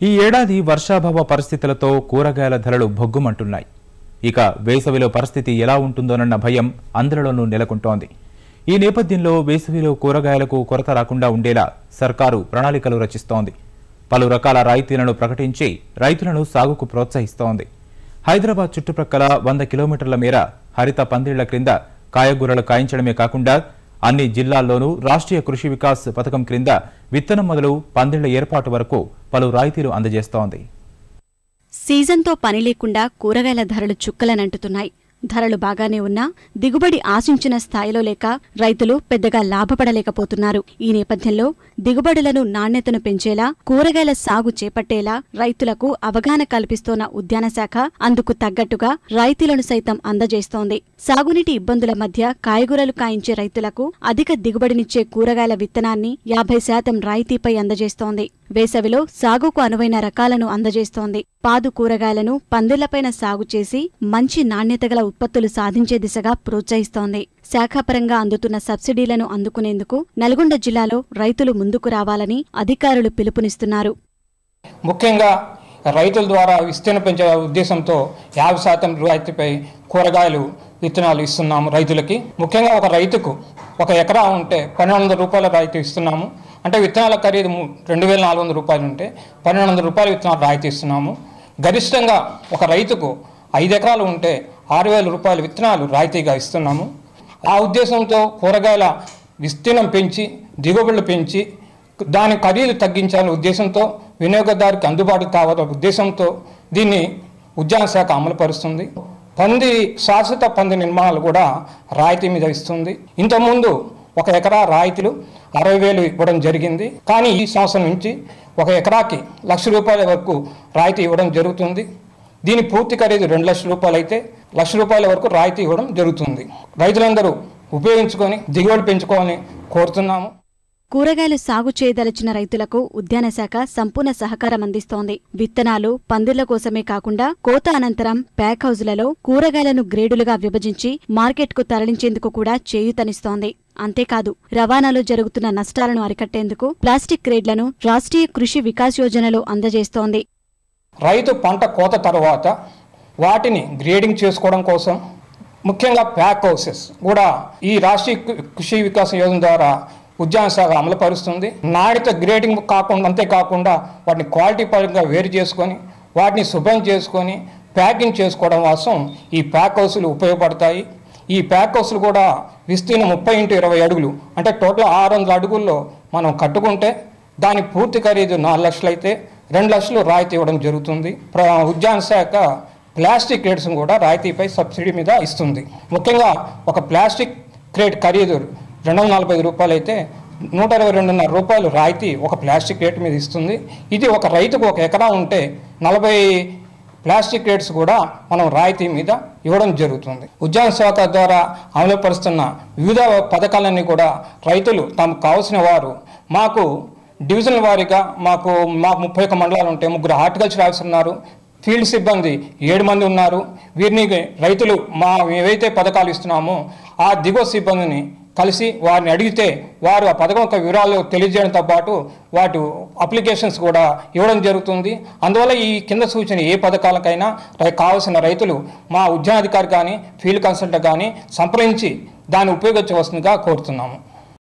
ఈ ఏడాది వర్షాభావ పరిస్థితులతో కూరగాయల ధరలు భొగ్గుమంటున్నాయి ఇక వేసవిలో పరిస్థితి ఎలా ఉంటుందోనన్న భయం అందరిలోనూ నెలకొంటోంది ఈ నేపథ్యంలో వేసవిలో కూరగాయలకు కొరత రాకుండా ఉండేలా సర్కారు ప్రణాళికలు రచిస్తోంది పలు రకాల రాయితీలను ప్రకటించి రైతులను సాగుకు ప్రోత్సహిస్తోంది హైదరాబాద్ చుట్టుప్రక్కల వంద కిలోమీటర్ల మేర హరిత పందిళ్ల క్రింద కాయగూరలు కాయించడమే కాకుండా అన్ని జిల్లాల్లోనూ రాష్ట్రీయ కృషి వికాస్ పథకం క్రింద విత్తనం మొదలు పందిళ్ల ఏర్పాటు వరకు పలు రాయితీలు అందజేస్తోంది సీజన్తో పని లేకుండా కూరగాయల ధరలు చుక్కలనంటుతున్నాయి ధరలు బాగానే ఉన్నా దిగుబడి ఆశించిన స్థాయిలో లేక రైతులు పెద్దగా లాభపడలేకపోతున్నారు ఈ నేపథ్యంలో దిగుబడులను నాణ్యతను పెంచేలా కూరగాయల సాగు చేపట్టేలా రైతులకు అవగాహన కల్పిస్తోన్న ఉద్యాన శాఖ అందుకు తగ్గట్టుగా రాయితీలను సైతం అందజేస్తోంది సాగునీటి ఇబ్బందుల మధ్య కాయగూరలు కాయించే రైతులకు అధిక దిగుబడినిచ్చే కూరగాయల విత్తనాన్ని యాభై శాతం రాయితీపై అందజేస్తోంది వేసవిలో సాగుకు అనువైన రకాలను అందజేస్తోంది పాదు కూరగాయలను పందిళ్లపైన సాగు చేసి మంచి నాణ్యత గల ఉత్పత్తులు సాధించే దిశగా ప్రోత్సహిస్తోంది శాఖాపరంగా అందుతున్న సబ్సిడీలను అందుకునేందుకు నల్గొండ జిల్లాలో రైతులు ముందుకు రావాలని అధికారులు పిలుపునిస్తున్నారు ముఖ్యంగా రైతుల ద్వారా విస్తీర్ణ పెంచే ఉద్దేశంతో యాభై శాతం రాయితీపై కూరగాయలు విత్తనాలు ఇస్తున్నాము రైతులకి ముఖ్యంగా ఒక రైతుకు ఒక ఎకరా ఉంటే పన్నెండు వందల రూపాయల రాయితీ ఇస్తున్నాము అంటే విత్తనాల ఖరీదు ము- రెండు వేల నాలుగు వందల రూపాయలు ఉంటే పన్నెండు వందల రూపాయల విత్తనాలు రాయితీ ఇస్తున్నాము గరిష్టంగా ఒక రైతుకు ఐదు ఎకరాలు ఉంటే ఆరు వేల రూపాయల విత్తనాలు రాయితీగా ఇస్తున్నాము ఆ ఉద్దేశంతో కూరగాయల విస్తీర్ణం పెంచి దిగుబడులు పెంచి దాని ఖరీదు తగ్గించాలనే ఉద్దేశంతో వినియోగదారుకి అందుబాటు కావాలనే ఉద్దేశంతో దీన్ని ఉద్యాన శాఖ అమలుపరుస్తుంది పంది శాశ్వత పంది నిర్మాణాలు కూడా రాయితీ మీద ఇస్తుంది ఇంతకుముందు ఒక ఎకరా రాయితీలు అరవై వేలు ఇవ్వడం జరిగింది కానీ ఈ సంవత్సరం నుంచి ఒక ఎకరాకి లక్ష రూపాయల వరకు రాయితీ ఇవ్వడం జరుగుతుంది దీని పూర్తి ఖరీదు రెండు లక్షల రూపాయలు అయితే లక్ష రూపాయల వరకు రాయితీ ఇవ్వడం జరుగుతుంది రైతులందరూ ఉపయోగించుకొని దిగుబడి పెంచుకోవాలని కోరుతున్నాము కూరగాయలు సాగు చేయదలిచిన రైతులకు ఉద్యాన శాఖ సంపూర్ణ సహకారం అందిస్తోంది విత్తనాలు పందిళ్ల కోసమే కాకుండా కోత అనంతరం ప్యాక్ హౌజులలో కూరగాయలను గ్రేడులుగా విభజించి మార్కెట్కు తరలించేందుకు కూడా చేయూతనిస్తోంది అంతేకాదు రవాణాలో జరుగుతున్న నష్టాలను అరికట్టేందుకు ప్లాస్టిక్ క్రేడ్లను రాష్ట్రీయ కృషి వికాస్ యోజనలో అందజేస్తోంది రైతు పంట కోత తర్వాత వాటిని గ్రేడింగ్ చేసుకోవడం కోసం ముఖ్యంగా ప్యాక్ హౌసెస్ కూడా ఈ రాష్ట్రీయ కృ- కృషి వికాస యోజన ద్వారా ఉద్యాన శాఖ అమలుపరుస్తుంది నాణ్యత గ్రేడింగ్ కాకుండా అంతేకాకుండా వాటిని క్వాలిటీ పరంగా వేరు చేసుకొని వాటిని శుభ్రం చేసుకొని ప్యాకింగ్ చేసుకోవడం కోసం ఈ ప్యాక్ హౌస్లు ఉపయోగపడతాయి ఈ ప్యాక్ హౌస్లు కూడా విస్తీర్ణం ముప్పై ఇంటూ ఇరవై అడుగులు అంటే టోటల్ ఆరు వందల అడుగుల్లో మనం కట్టుకుంటే దాని పూర్తి ఖరీదు నాలుగు లక్షలు అయితే రెండు లక్షలు రాయితీ ఇవ్వడం జరుగుతుంది ప్ర ఉద్యాన శాఖ ప్లాస్టిక్ క్రేట్స్ కూడా రాయితీపై సబ్సిడీ మీద ఇస్తుంది ముఖ్యంగా ఒక ప్లాస్టిక్ క్రేట్ ఖరీదు రెండు వందల నలభై ఐదు రూపాయలు అయితే నూట ఇరవై రెండున్నర రూపాయలు రాయితీ ఒక ప్లాస్టిక్ క్రేట్ మీద ఇస్తుంది ఇది ఒక రైతుకు ఒక ఎకరా ఉంటే నలభై ప్లాస్టిక్ రేట్స్ కూడా మనం రాయితీ మీద ఇవ్వడం జరుగుతుంది ఉద్యాన శాఖ ద్వారా అమలుపరుస్తున్న వివిధ పథకాలన్నీ కూడా రైతులు తమకు కావలసిన వారు మాకు డివిజన్ వారీగా మాకు మాకు ముప్పై ఒక్క మండలాలు ఉంటాయి ముగ్గురు హార్టికల్చర్ ఆఫీసర్ ఉన్నారు ఫీల్డ్ సిబ్బంది ఏడు మంది ఉన్నారు వీరిని రైతులు మా ఏవైతే పథకాలు ఇస్తున్నామో ఆ దిగువ సిబ్బందిని కలిసి వారిని అడిగితే వారు ఆ పథకం యొక్క వివరాలు తెలియజేయడంతో పాటు వాటి అప్లికేషన్స్ కూడా ఇవ్వడం జరుగుతుంది అందువల్ల ఈ కింద సూచన ఏ పథకాలకైనా రై- కావాల్సిన రైతులు మా ఉద్యానాధికారి కానీ ఫీల్డ్ కన్సల్టెంట్ కానీ సంప్రదించి దాన్ని ఉపయోగించవలసిందిగా కోరుతున్నాము